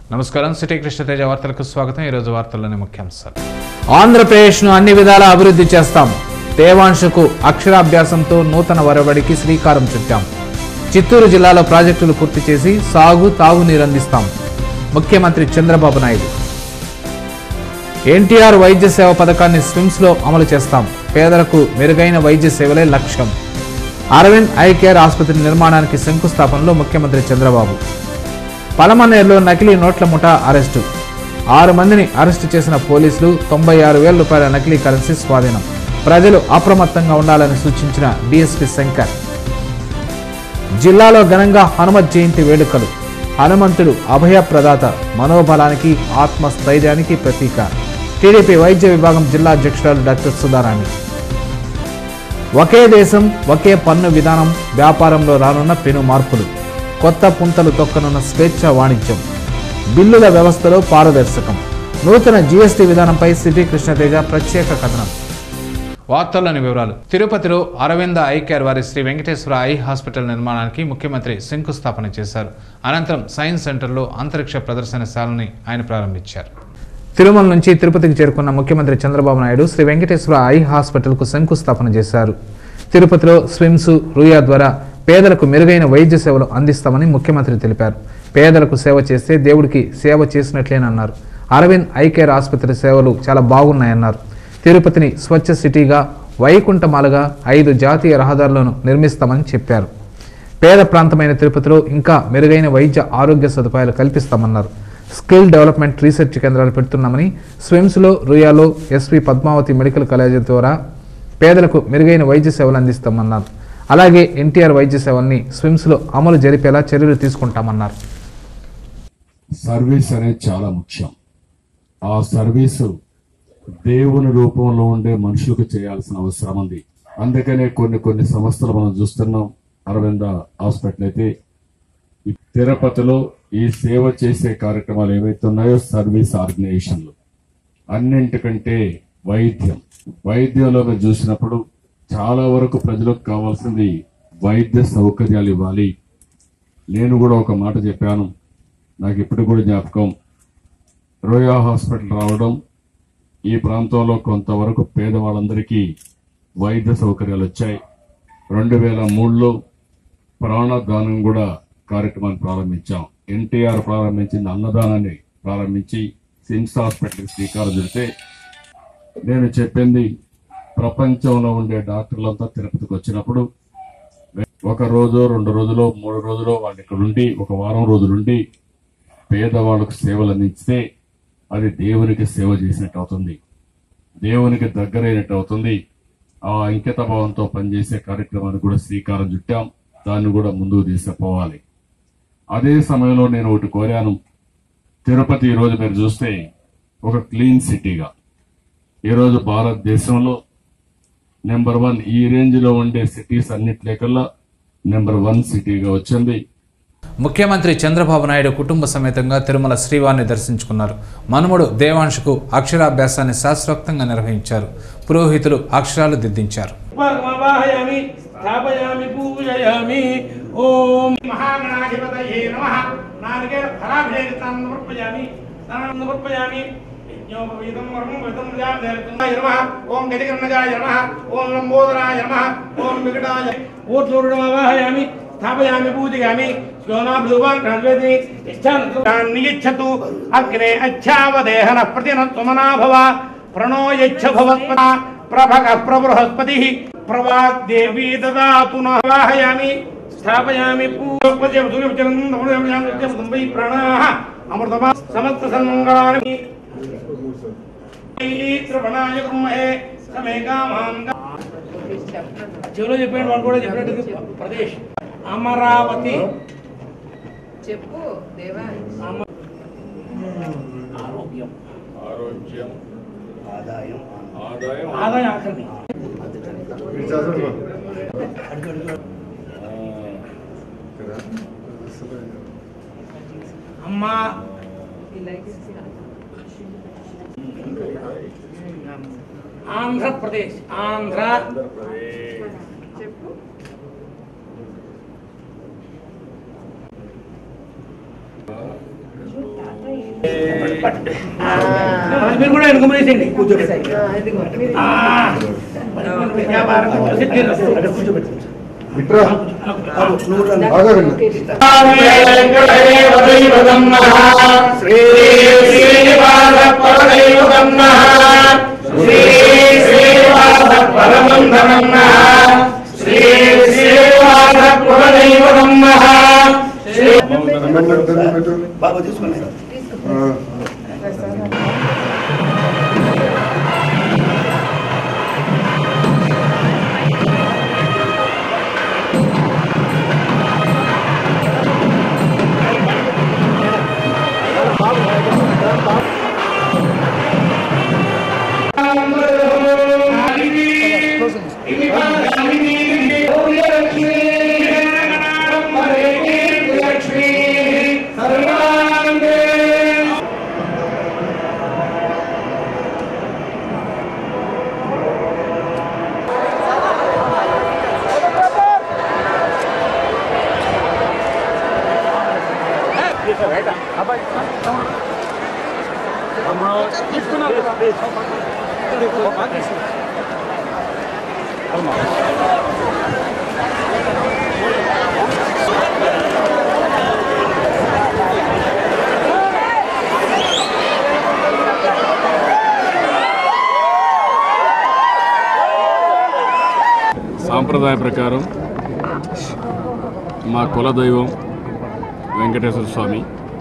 నమస్కారం సిటీ కృష్ణతేజ వార్తలకు స్వాగతం ఈరోజు వార్తల్లోని ముఖ్యాంశాలు ఆంధ్రప్రదేశ్ను అన్ని విధాలా అభివృద్ధి చేస్తాం దేవాంశుకు అక్షరాభ్యాసంతో నూతన వరవడికి శ్రీకారం చుట్టాం చిత్తూరు జిల్లాలో ప్రాజెక్టులు పూర్తి చేసి సాగు తాగునీరు అందిస్తాం ముఖ్యమంత్రి చంద్రబాబు నాయుడు ఎన్టీఆర్ వైద్య సేవ పథకాన్ని స్విమ్స్ లో అమలు చేస్తాం పేదలకు మెరుగైన వైద్య సేవలే లక్ష్యం అరవింద్ ఐ కేర్ ఆసుపత్రి నిర్మాణానికి శంకుస్థాపనలో ముఖ్యమంత్రి చంద్రబాబు పలమనేరులో నకిలీ నోట్ల ముఠా అరెస్టు ఆరు మందిని అరెస్టు చేసిన పోలీసులు తొంభై ఆరు వేల రూపాయల నకిలీ కరెన్సీ స్వాధీనం ప్రజలు అప్రమత్తంగా ఉండాలని సూచించిన డీఎస్పీ శంకర్ జిల్లాలో ఘనంగా హనుమత్ జయంతి వేడుకలు హనుమంతుడు అభయ ప్రదాత మనోబలానికి ఆత్మస్థైర్యానికి ప్రతీక టీడీపీ వైద్య విభాగం జిల్లా అధ్యక్షురాలు డాక్టర్ సుధారాణి ఒకే దేశం ఒకే పన్ను విధానం వ్యాపారంలో రానున్న పెను మార్పులు కొత్త పుంతలు తొక్కనున్న స్వేచ్ఛ వాణిజ్యం బిల్లుల వ్యవస్థలో పారదర్శకం నూతన జీఎస్టీ విధానంపై సిటీ కృష్ణతేజ ప్రత్యేక కథనం వార్తల్లోని వివరాలు తిరుపతిలో అరవింద ఐ కేర్ వారి శ్రీ వెంకటేశ్వర ఐ హాస్పిటల్ నిర్మాణానికి ముఖ్యమంత్రి శంకుస్థాపన చేశారు అనంతరం సైన్స్ సెంటర్లో అంతరిక్ష ప్రదర్శనశాలని ఆయన ప్రారంభించారు తిరుమల నుంచి తిరుపతికి చేరుకున్న ముఖ్యమంత్రి చంద్రబాబు నాయుడు శ్రీ వెంకటేశ్వర ఐ హాస్పిటల్కు శంకుస్థాపన చేశారు తిరుపతిలో స్విమ్స్ రుయా ద్వారా పేదలకు మెరుగైన వైద్య సేవలు అందిస్తామని ముఖ్యమంత్రి తెలిపారు పేదలకు సేవ చేస్తే దేవుడికి సేవ చేసినట్లేనన్నారు అరవింద్ ఐ కేర్ ఆసుపత్రి సేవలు చాలా బాగున్నాయన్నారు తిరుపతిని స్వచ్ఛ సిటీగా వైకుంఠమాలగా ఐదు జాతీయ రహదారులను నిర్మిస్తామని చెప్పారు పేద ప్రాంతమైన తిరుపతిలో ఇంకా మెరుగైన వైద్య ఆరోగ్య సదుపాయాలు కల్పిస్తామన్నారు స్కిల్ డెవలప్మెంట్ రీసెర్చ్ కేంద్రాలు పెడుతున్నామని స్విమ్స్లో రుయాలో ఎస్వి పద్మావతి మెడికల్ కాలేజీ ద్వారా పేదలకు మెరుగైన వైద్య సేవలు అందిస్తామన్నారు అలాగే ఎన్టీఆర్ వైద్య సేవల్ని స్విమ్స్లో అమలు జరిపేలా చర్యలు తీసుకుంటామన్నారు సర్వీస్ అనేది చాలా ముఖ్యం ఆ సర్వీసు దేవుని రూపంలో ఉండే మనుషులకు చేయాల్సిన అవసరం ఉంది అందుకనే కొన్ని కొన్ని సంస్థలు మనం చూస్తున్నాం అరవింద హాస్పిటల్ అయితే ఈ తిరుపతిలో ఈ సేవ చేసే కార్యక్రమాలు ఏవైతే ఉన్నాయో సర్వీస్ ఆర్గనైజేషన్లు అన్నింటికంటే వైద్యం వైద్యంలో మీరు చూసినప్పుడు చాలా వరకు ప్రజలకు కావాల్సింది వైద్య సౌకర్యాలు ఇవ్వాలి నేను కూడా ఒక మాట చెప్పాను నాకు ఇప్పుడు కూడా జ్ఞాపకం రోయా హాస్పిటల్ రావడం ఈ ప్రాంతంలో కొంతవరకు పేదవాళ్ళందరికీ వైద్య సౌకర్యాలు వచ్చాయి రెండు వేల మూడులో ప్రాణదానం కూడా కార్యక్రమాన్ని ప్రారంభించాం ఎన్టీఆర్ ప్రారంభించిన అన్నదానాన్ని ప్రారంభించి సిమ్స్ హాస్పిటల్కి శ్రీకారం చుడితే నేను చెప్పింది ప్రపంచంలో ఉండే డాక్టర్లంతా తిరుపతికి వచ్చినప్పుడు ఒక రోజు రెండు రోజులు మూడు రోజులు వాళ్ళు ఇక్కడ ఉండి ఒక వారం రోజులుండి పేదవాళ్ళకు సేవలు అందించితే అది దేవునికి సేవ చేసినట్టు అవుతుంది దేవునికి దగ్గరైనట్టు అవుతుంది ఆ అంకిత భావంతో పనిచేసే కార్యక్రమాన్ని కూడా శ్రీకారం చుట్టాం దాన్ని కూడా ముందుకు తీసుకుపోవాలి అదే సమయంలో నేను ఒకటి కోరాను తిరుపతి ఈరోజు మీరు చూస్తే ఒక క్లీన్ సిటీగా ఈరోజు భారతదేశంలో నెంబర్ వన్ ఈ రేంజ్ లో ఉండే సిటీస్ అన్నిట్లేకల్లా నెంబర్ వన్ సిటీగా వచ్చింది ముఖ్యమంత్రి చంద్రబాబు నాయుడు కుటుంబ సమేతంగా తిరుమల శ్రీవారిని దర్శించుకున్నారు మనుమడు దేవాంశుకు అక్షరాభ్యాసాన్ని శాస్త్రోక్తంగా నిర్వహించారు పురోహితులు అక్షరాలు దిద్దించారు వాహయామి స్థాపయామి పూజయామి ఓం మహాగణాధిపతయే నమః నారికేల ఫలాభిషేకం సమర్పయామి స్నానం సమర్పయామి యజ్ఞోపవీతం వరం వితం ప్రజాపతిర్గణాయ నమః ఓం గజగణజాయ నమః ఓం లంబోదరాయ నమః ఓం వికటాయ ఊర్ధ్వరుడమావాహయామి స్థాపయామి పూజయామి శ్లోనాభ్యువాన్ రాజవేదిని నియచ్చతు అగ్నే అచ్చావదేహన ప్రతినత్వమనా భవ ప్రణో యచ్చ భవత్పద ప్రభగ ప్రభృహస్పతి ప్రవాగ్దేవీ దదాతు నవాహయామి స్థాపయామి పూర్వై ప్రాణాః అమృతమా సమస్త సన్మంగళాని త్రివణాయ కుర్మహే సమే కామాం చెవులో చెప్పాడు వాడు కూడా చెప్పినట్టు ప్రదేశ్ అమరావతి చెప్పు దేవా ఆరోగ్యం ఆరోగ్యం ఆదాయం ఆదాయం ఆఖరిని అమ్మా ఆంధ్రప్రదేశ్ ఆంధ్ర చెప్పు ఆ అది మీరు కూడా వెనుక వేసేయండి కూర్చోబెట్టి ఆ, వ్యాపారం సిద్ధిరస్తు. అక్కడ కూర్చోబెట్టు బాబా తీసుకున్నాయి సాంప్రదాయ ప్రకారం మా కులదైవం వెంకటేశ్వర స్వామి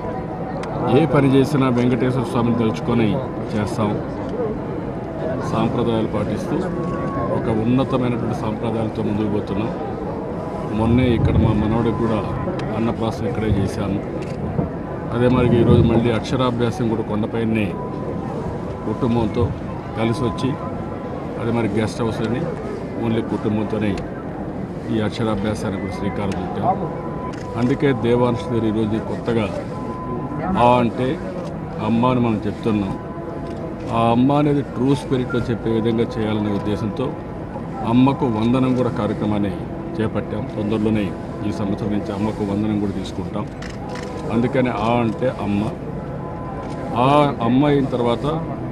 ఏ పని చేసినా వెంకటేశ్వర స్వామిని తలుచుకొని చేస్తాం సాంప్రదాయాలు పాటిస్తూ ఒక ఉన్నతమైనటువంటి సాంప్రదాయాలతో ముందుకు పోతున్నాం మొన్నే ఇక్కడ మా మనవడికి కూడా అన్నప్రాసన ఇక్కడే చేశాను అదే మరి ఈరోజు మళ్ళీ అక్షరాభ్యాసం కూడా కొండపైనే కుటుంబంతో కలిసి వచ్చి అదే మరి గెస్ట్ హౌస్ అని ఓన్లీ కుటుంబంతోనే ఈ అక్షరాభ్యాసానికి కూడా శ్రీకారం చుట్టాం అందుకే దేవాంశ గారు ఈరోజు కొత్తగా ఆ అంటే అమ్మ అని మనం చెప్తున్నాం ఆ అమ్మ అనేది ట్రూ స్పిరిట్లో చెప్పే విధంగా చేయాలనే ఉద్దేశంతో అమ్మకు వందనం కూడా కార్యక్రమాన్ని చేపట్టాం తొందరలోనే ఈ సంవత్సరం నుంచి అమ్మకు వందనం కూడా తీసుకుంటాం అందుకని ఆ అంటే అమ్మ ఆ అమ్మ అయిన తర్వాత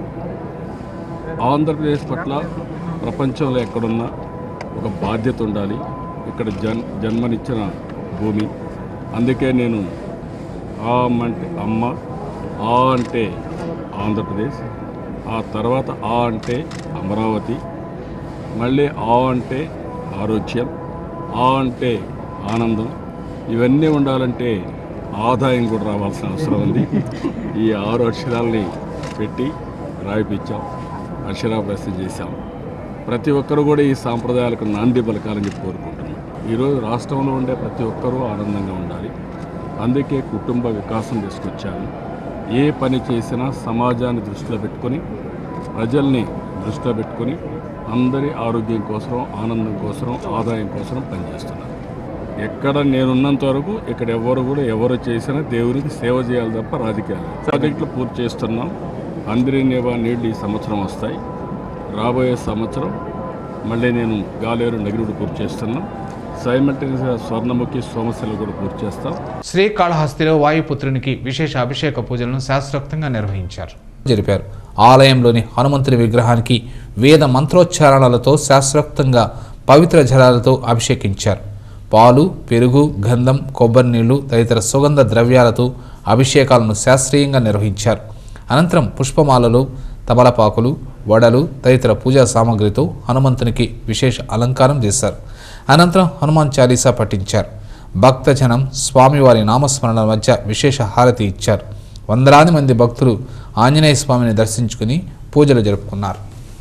ఆంధ్రప్రదేశ్ పట్ల ప్రపంచంలో ఎక్కడున్నా ఒక బాధ్యత ఉండాలి ఇక్కడ జన్ జన్మనిచ్చిన భూమి అందుకే నేను ఆ అమ్మ అంటే అమ్మ ఆ అంటే ఆంధ్రప్రదేశ్ ఆ తర్వాత ఆ అంటే అమరావతి మళ్ళీ ఆ అంటే ఆరోగ్యం ఆ అంటే ఆనందం ఇవన్నీ ఉండాలంటే ఆదాయం కూడా రావాల్సిన అవసరం ఉంది ఈ ఆరు అక్షరాలని పెట్టి రాయిపించాం అక్షరాభ్యాసం చేశాం ప్రతి ఒక్కరు కూడా ఈ సాంప్రదాయాలకు నాంది పలకాలని చెప్పి కోరుకుంటున్నాం ఈరోజు రాష్ట్రంలో ఉండే ప్రతి ఒక్కరూ ఆనందంగా ఉండాలి అందుకే కుటుంబ వికాసం తీసుకొచ్చాను ఏ పని చేసినా సమాజాన్ని దృష్టిలో పెట్టుకొని ప్రజల్ని దృష్టిలో పెట్టుకొని అందరి ఆరోగ్యం కోసం ఆనందం కోసం ఆదాయం కోసం పనిచేస్తున్నాను ఎక్కడ నేనున్నంత వరకు ఇక్కడ ఎవరు కూడా ఎవరు చేసినా దేవునికి సేవ చేయాలి తప్ప రాజకీయాలు ప్రాజెక్టులు పూర్తి చేస్తున్నాం అందరి నేవా నీళ్ళు ఈ సంవత్సరం వస్తాయి రాబోయే సంవత్సరం మళ్ళీ నేను గాలేరు నగిరుడు పూర్తి చేస్తున్నాం సైమల్టేనియస్గా స్వర్ణముఖి సోమశిల కూడా పూర్తి చేస్తాం శ్రీకాళహస్తిలో వాయుపుత్రునికి విశేష అభిషేక పూజలను శాస్త్రోక్తంగా నిర్వహించారు జరిపారు ఆలయంలోని హనుమంతుని విగ్రహానికి వేద మంత్రోచ్చారణలతో శాస్త్రోక్తంగా పవిత్ర జలాలతో అభిషేకించారు పాలు పెరుగు గంధం కొబ్బరి నీళ్లు తదితర సుగంధ ద్రవ్యాలతో అభిషేకాలను శాస్త్రీయంగా నిర్వహించారు అనంతరం పుష్పమాలలు తమలపాకులు వడలు తదితర పూజా సామాగ్రితో హనుమంతునికి విశేష అలంకారం చేశారు అనంతరం హనుమాన్ చాలీసా పఠించారు భక్తజనం స్వామివారి నామస్మరణల మధ్య విశేష హారతి ఇచ్చారు వందలాది మంది భక్తులు ఆంజనేయ స్వామిని దర్శించుకుని పూజలు జరుపుకున్నారు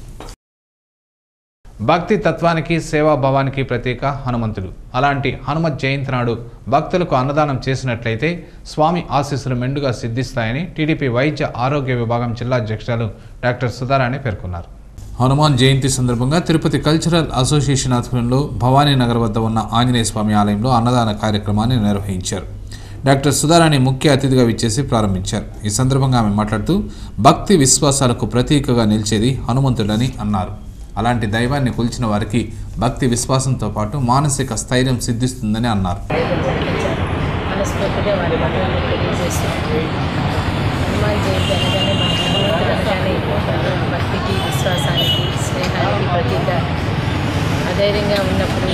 భక్తి తత్వానికి సేవాభావానికి ప్రతీక హనుమంతుడు అలాంటి హనుమత్ జయంతి నాడు భక్తులకు అన్నదానం చేసినట్లయితే స్వామి ఆశీస్సులు మెండుగా సిద్ధిస్తాయని టీడీపీ వైద్య ఆరోగ్య విభాగం జిల్లా అధ్యక్షురాలు డాక్టర్ సుధారాణి పేర్కొన్నారు హనుమాన్ జయంతి సందర్భంగా తిరుపతి కల్చరల్ అసోసియేషన్ ఆధ్వర్యంలో భవానీ నగర్ వద్ద ఉన్న ఆంజనేయ స్వామి ఆలయంలో అన్నదాన కార్యక్రమాన్ని నిర్వహించారు డాక్టర్ సుధారాణి ముఖ్య అతిథిగా విచ్చేసి ప్రారంభించారు ఈ సందర్భంగా ఆమె మాట్లాడుతూ భక్తి విశ్వాసాలకు ప్రతీకగా నిలిచేది హనుమంతుడని అన్నారు అలాంటి దైవాన్ని కొలిచిన వారికి భక్తి విశ్వాసంతో పాటు మానసిక స్థైర్యం సిద్ధిస్తుందని అన్నారు మనస్ఫూర్తిగా వారి వందనాలు తెలియజేస్తూ హనుమాన్ జయంతి అనగానే ధైర్యంగా ఉన్నప్పుడు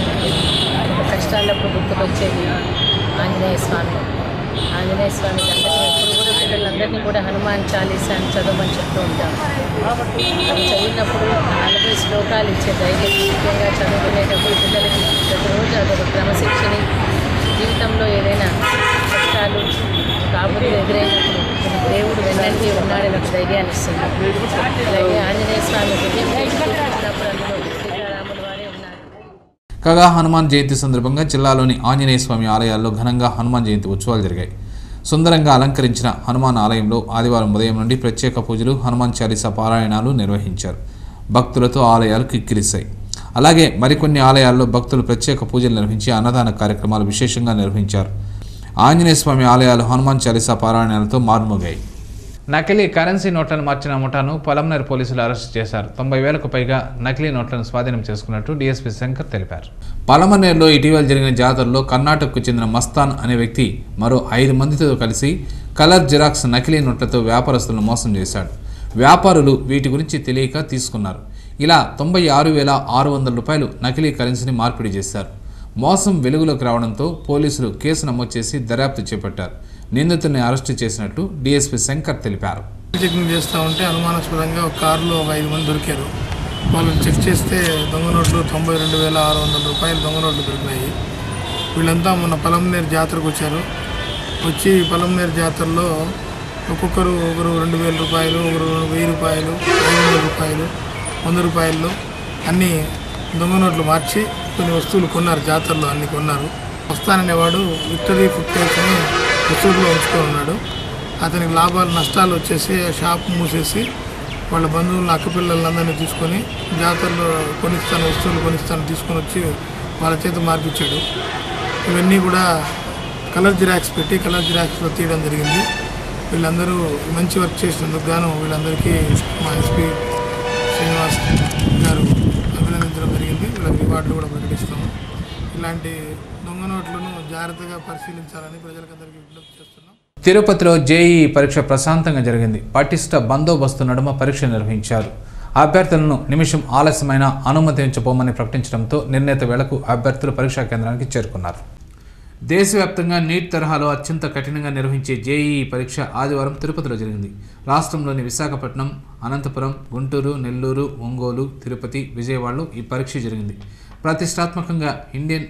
ఒక కష్టాలప్పుడు గుర్తుకొచ్చేది ఆంజనేయ స్వామి ఆంజనేయ స్వామి అందరినీ ఎప్పుడు కూడా పిల్లలందరినీ కూడా హనుమాన్ చాలీసా అని చదవమని చెప్తూ ఉంటాం అది చదివినప్పుడు నలభై శ్లోకాలు ఇచ్చే ధైర్యం ముఖ్యంగా చదువుకునేటప్పుడు పిల్లలకి ప్రతిరోజు అదొక క్రమశిక్షణ జీవితంలో ఏదైనా కష్టాలు కాపులు ఎదురైనప్పుడు దేవుడు వెన్నంటి ఉన్నాడని ఒక ధైర్యాన్ని ఇస్తుంది అలాగే ఆంజనేయ స్వామి హృదయం ఉన్నప్పుడు అందులో సీతారాముల వారే ఉన్నారు కాగా హనుమాన్ జయంతి సందర్భంగా జిల్లాలోని ఆంజనేయ స్వామి ఆలయాల్లో ఘనంగా హనుమాన్ జయంతి ఉత్సవాలు జరిగాయి సుందరంగా అలంకరించిన హనుమాన్ ఆలయంలో ఆదివారం ఉదయం నుండి ప్రత్యేక పూజలు హనుమాన్ చాలీసా పారాయణాలు నిర్వహించారు భక్తులతో ఆలయాలు కిక్కిరిశాయి అలాగే మరికొన్ని ఆలయాల్లో భక్తులు ప్రత్యేక పూజలు నిర్వహించి అన్నదాన కార్యక్రమాలు విశేషంగా నిర్వహించారు ఆంజనేయ స్వామి ఆలయాలు హనుమాన్ చాలీసా పారాయణాలతో మారుమోగాయి నకిలీ కరెన్సీ నోట్లను మార్చిన ముఠాను పొలంనేరు పోలీసులు అరెస్ట్ చేశారు తొంభై వేలకు పైగా నకిలీ నోట్లను స్వాధీనం చేసుకున్నట్టు డీఎస్పీ శంకర్ తెలిపారు పలమనేరులో ఇటీవల జరిగిన జాతరలో కర్ణాటకకు చెందిన మస్తాన్ అనే వ్యక్తి మరో ఐదు మందితో కలిసి కలర్ జిరాక్స్ నకిలీ నోట్లతో వ్యాపారస్తులను మోసం చేశాడు వ్యాపారులు వీటి గురించి తెలియక తీసుకున్నారు ఇలా తొంభై ఆరు వేల ఆరు వందల రూపాయలు నకిలీ కరెన్సీని మార్పిడి చేశారు మోసం వెలుగులోకి రావడంతో పోలీసులు కేసు నమోదు చేసి దర్యాప్తు చేపట్టారు నిందితుల్ని అరెస్టు చేసినట్టు డీఎస్పీ శంకర్ తెలిపారు చెకింగ్ చేస్తూ ఉంటే అనుమానాస్పదంగా ఒక కారులో ఒక ఐదు మంది దొరికారు వాళ్ళని చెక్ చేస్తే దొంగ నోట్లు తొంభై రెండు వేల ఆరు వందల రూపాయలు దొంగ నోట్లు దొరికినాయి వీళ్ళంతా మొన్న పొలంనేరు జాతరకు వచ్చారు వచ్చి పొలంనేరు జాతరలో ఒక్కొక్కరు ఒకరు రెండు వేల రూపాయలు ఒకరు వెయ్యి రూపాయలు ఐదు వందల రూపాయలు వంద రూపాయలు అన్నీ దొంగ నోట్లు మార్చి కొన్ని వస్తువులు కొన్నారు జాతరలో అన్ని కొన్నారు వస్తాననేవాడు విక్టరీ ఫుడ్ కేర్స్ అని వస్తువుల్లో ఉంచుకొని ఉన్నాడు అతనికి లాభాలు నష్టాలు వచ్చేసి ఆ షాప్ మూసేసి వాళ్ళ బంధువులను అక్కపిల్లలందరినీ తీసుకొని జాతరలో కొనిస్తాను వస్తువులు కొనిస్తాను తీసుకొని వచ్చి వాళ్ళ చేత మార్పించాడు ఇవన్నీ కూడా కలర్ జిరాక్స్ పెట్టి కలర్ జిరాక్స్లో తీయడం జరిగింది వీళ్ళందరూ మంచి వర్క్ చేసినందుకు గాను వీళ్ళందరికీ మా ఎస్పీ శ్రీనివాస్ గారు అభినందించడం జరిగింది వీళ్ళకి రివార్డులు కూడా ప్రకటిస్తాము ఇలాంటి దొంగ నోట్లను జాగ్రత్తగా పరిశీలించాలని ప్రజలకందరికీ విజ్ఞప్తి చేస్తున్నాం తిరుపతిలో జేఈ పరీక్ష ప్రశాంతంగా జరిగింది పటిష్ట బందోబస్తు నడుమ పరీక్ష నిర్వహించారు అభ్యర్థులను నిమిషం ఆలస్యమైన అనుమతించబోమని ప్రకటించడంతో నిర్ణీత వేళకు అభ్యర్థులు పరీక్షా కేంద్రానికి చేరుకున్నారు దేశవ్యాప్తంగా నీట్ తరహాలో అత్యంత కఠినంగా నిర్వహించే జేఈఈ పరీక్ష ఆదివారం తిరుపతిలో జరిగింది రాష్ట్రంలోని విశాఖపట్నం అనంతపురం గుంటూరు నెల్లూరు ఒంగోలు తిరుపతి విజయవాడలో ఈ పరీక్ష జరిగింది ప్రతిష్టాత్మకంగా ఇండియన్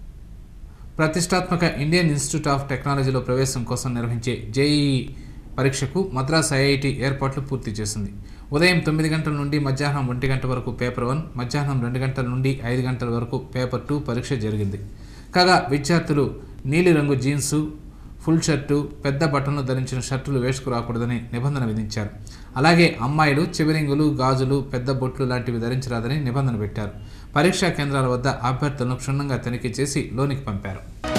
ప్రతిష్టాత్మక ఇండియన్ ఇన్స్టిట్యూట్ ఆఫ్ టెక్నాలజీలో ప్రవేశం కోసం నిర్వహించే జేఈఈ పరీక్షకు మద్రాస్ ఐఐటి ఏర్పాట్లు పూర్తి చేసింది ఉదయం తొమ్మిది గంటల నుండి మధ్యాహ్నం ఒంటి గంట వరకు పేపర్ వన్ మధ్యాహ్నం రెండు గంటల నుండి ఐదు గంటల వరకు పేపర్ టూ పరీక్ష జరిగింది కాగా విద్యార్థులు నీలిరంగు జీన్సు ఫుల్ షర్టు పెద్ద బట్టన్లు ధరించిన షర్టులు వేసుకురాకూడదని నిబంధన విధించారు అలాగే అమ్మాయిలు చెవిరింగులు గాజులు పెద్ద బొట్లు లాంటివి ధరించరాదని నిబంధన పెట్టారు పరీక్షా కేంద్రాల వద్ద అభ్యర్థులను క్షుణ్ణంగా తనిఖీ చేసి లోనికి పంపారు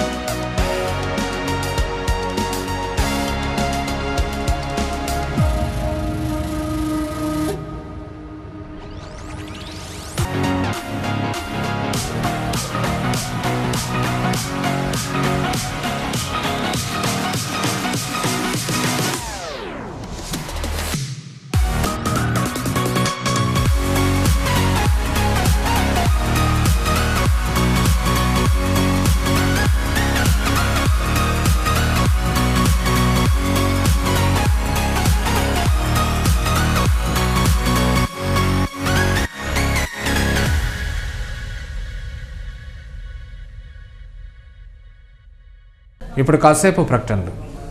ఇప్పుడు కాసేపు ప్రకటనలు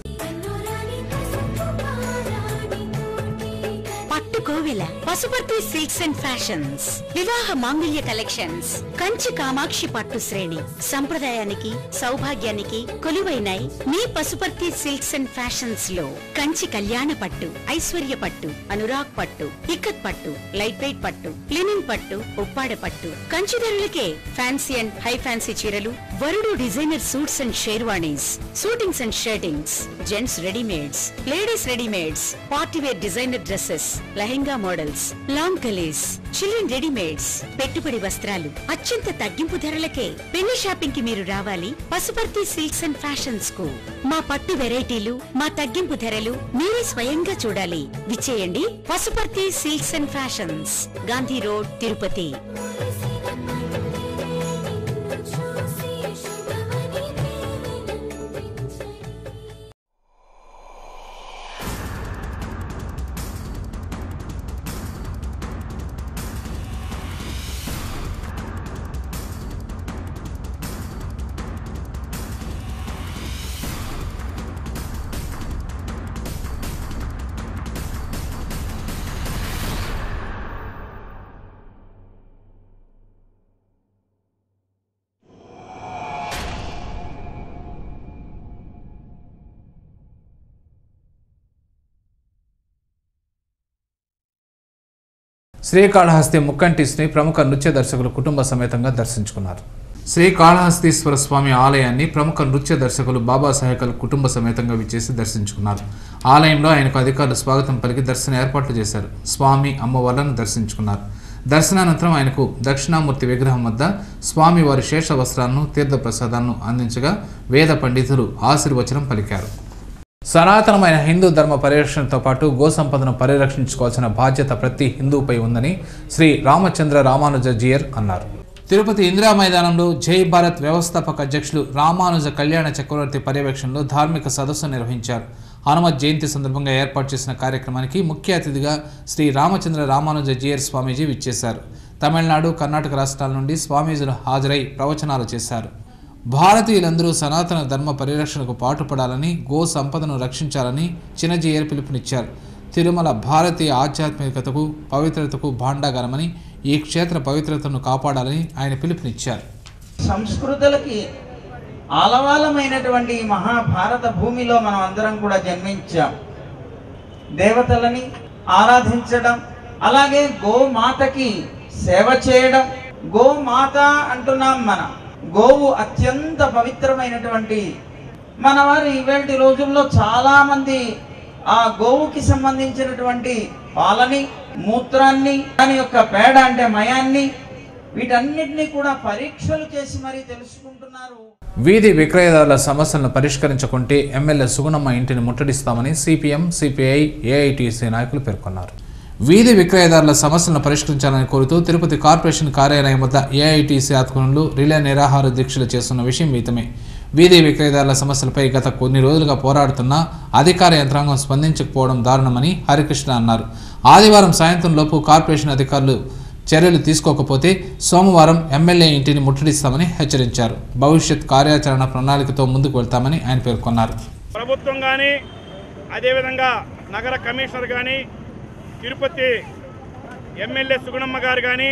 పట్టు కోవెల పశుపతి సిల్క్స్ అండ్ ఫ్యాషన్స్ వివాహ మాంగళ్య కలెక్షన్స్ కంచి కామాక్షి పట్టు శ్రేణి సంప్రదాయానికి సౌభాగ్యానికి కొలువైనై మీ పశుపతి సిల్క్స్ అండ్ ఫ్యాషన్స్ లో కంచి కళ్యాణ పట్టు ఐశ్వర్య పట్టు అనురాగ్ పట్టు ఇక్కత్ పట్టు లైట్ వెయిట్ పట్టు లినిన్ పట్టు ఉప్పాడ పట్టు కంచి ధరలకే ఫ్యాన్సీ అండ్ హై ఫ్యాన్సీ చీరలు వరుడు designer suits and sherwanis suitings and shirtings gents readymades ladies readymades party wear designer dresses lehenga models long kalis children readymades పెట్టుబడి వస్త్రాలు అత్యంత తగ్గింపు ధరలకే పెళ్లి షాపింగ్ కి మీరు రావాలి పసుపర్తి సిల్క్స్ అండ్ ఫ్యాషన్స్ కు మా పట్టు వెరైటీలు మా తగ్గింపు ధరలు మీరే స్వయంగా చూడాలి విచ్చేయండి Pashupati silks and fashions Gandhi road Tirupati Srikalahasti ముక్కంటిస్ని ప్రముఖ నృత్య దర్శకులు కుటుంబ సమేతంగా దర్శించుకున్నారు శ్రీకాళహస్తీశ్వర స్వామి ఆలయాన్ని ప్రముఖ నృత్య దర్శకులు బాబా సాహెకల్ కుటుంబ సమేతంగా విచ్చేసి దర్శించుకున్నారు ఆలయంలో ఆయనకు అధికారులు స్వాగతం పలికి దర్శన ఏర్పాట్లు చేశారు స్వామి అమ్మవార్లను దర్శించుకున్నారు దర్శనానంతరం ఆయనకు దక్షిణామూర్తి విగ్రహం వద్ద స్వామి వారి శేష వస్త్రాలను తీర్థప్రసాదాలను అందించగా వేద పండితులు ఆశీర్వచనం పలికారు సనాతనమైన హిందూ ధర్మ పరిరక్షణతో పాటు గో సంపదను పరిరక్షించుకోవాల్సిన బాధ్యత ప్రతి హిందూపై ఉందని శ్రీ రామచంద్ర రామానుజ జియర్ అన్నారు తిరుపతి ఇందిరా మైదానంలో జై భారత్ వ్యవస్థాపక అధ్యక్షులు రామానుజ కళ్యాణ చక్రవర్తి పర్యవేక్షణలో ధార్మిక సదస్సు నిర్వహించారు హనుమత్ జయంతి సందర్భంగా ఏర్పాటు చేసిన కార్యక్రమానికి ముఖ్య అతిథిగా శ్రీ రామచంద్ర రామానుజ జియర్ స్వామీజీ విచ్చేశారు తమిళనాడు కర్ణాటక రాష్ట్రాల నుండి స్వామీజీలు హాజరై ప్రవచనాలు చేశారు భారతీయులందరూ సనాతన ధర్మ పరిరక్షణకు పాటుపడాలని గో సంపదను రక్షించాలని చిన్నజీయర్ పిలుపునిచ్చారు తిరుమల భారతీయ ఆధ్యాత్మికతకు పవిత్రతకు భాండాగారమని ఈ క్షేత్ర పవిత్రతను కాపాడాలని ఆయన పిలుపునిచ్చారు సంస్కృతులకి ఆలవాలమైనటువంటి ఈ మహాభారత భూమిలో మనం అందరం కూడా జన్మించాం దేవతలని ఆరాధించడం అలాగే గోమాతకి సేవ చేయడం గోమాత అంటున్నాం మనం గోవు అత్యంత పవిత్రమైనటువంటి మన వారు ఇవాటి రోజుల్లో చాలా మంది ఆ గోవుకి సంబంధించినటువంటి పాలని మూత్రాన్ని దాని యొక్క పేడ అంటే మయాన్ని వీటన్నిటిని కూడా పరీక్షలు చేసి మరీ తెలుసుకుంటున్నారు వీధి విక్రయదారుల సమస్యలను పరిష్కరించకుంటే ఎమ్మెల్యే సుగుణమ్మ ఇంటిని ముట్టడిస్తామని సిపిఎం సిపిఐ ఏఐటీసీ నాయకులు పేర్కొన్నారు వీధి విక్రయదారుల సమస్యలను పరిష్కరించాలని కోరుతూ తిరుపతి కార్పొరేషన్ కార్యాలయం వద్ద ఏఐటీసీ ఆధ్వర్యంలో రిలే నిరాహార దీక్షలు చేస్తున్న విషయం మితమే వీధి విక్రయదారుల సమస్యలపై గత కొన్ని రోజులుగా పోరాడుతున్నా అధికార యంత్రాంగం స్పందించకపోవడం దారుణమని హరికృష్ణ అన్నారు ఆదివారం సాయంత్రం లోపు కార్పొరేషన్ అధికారులు చర్యలు తీసుకోకపోతే సోమవారం ఎమ్మెల్యే ఇంటిని ముట్టడిస్తామని హెచ్చరించారు భవిష్యత్ కార్యాచరణ ప్రణాళికతో ముందుకు వెళ్తామని ఆయన పేర్కొన్నారు ప్రభుత్వం కానీ అదేవిధంగా నగర కమిషనర్ కానీ తిరుపతి ఎమ్మెల్యే సుగుణమ్మ గారు కానీ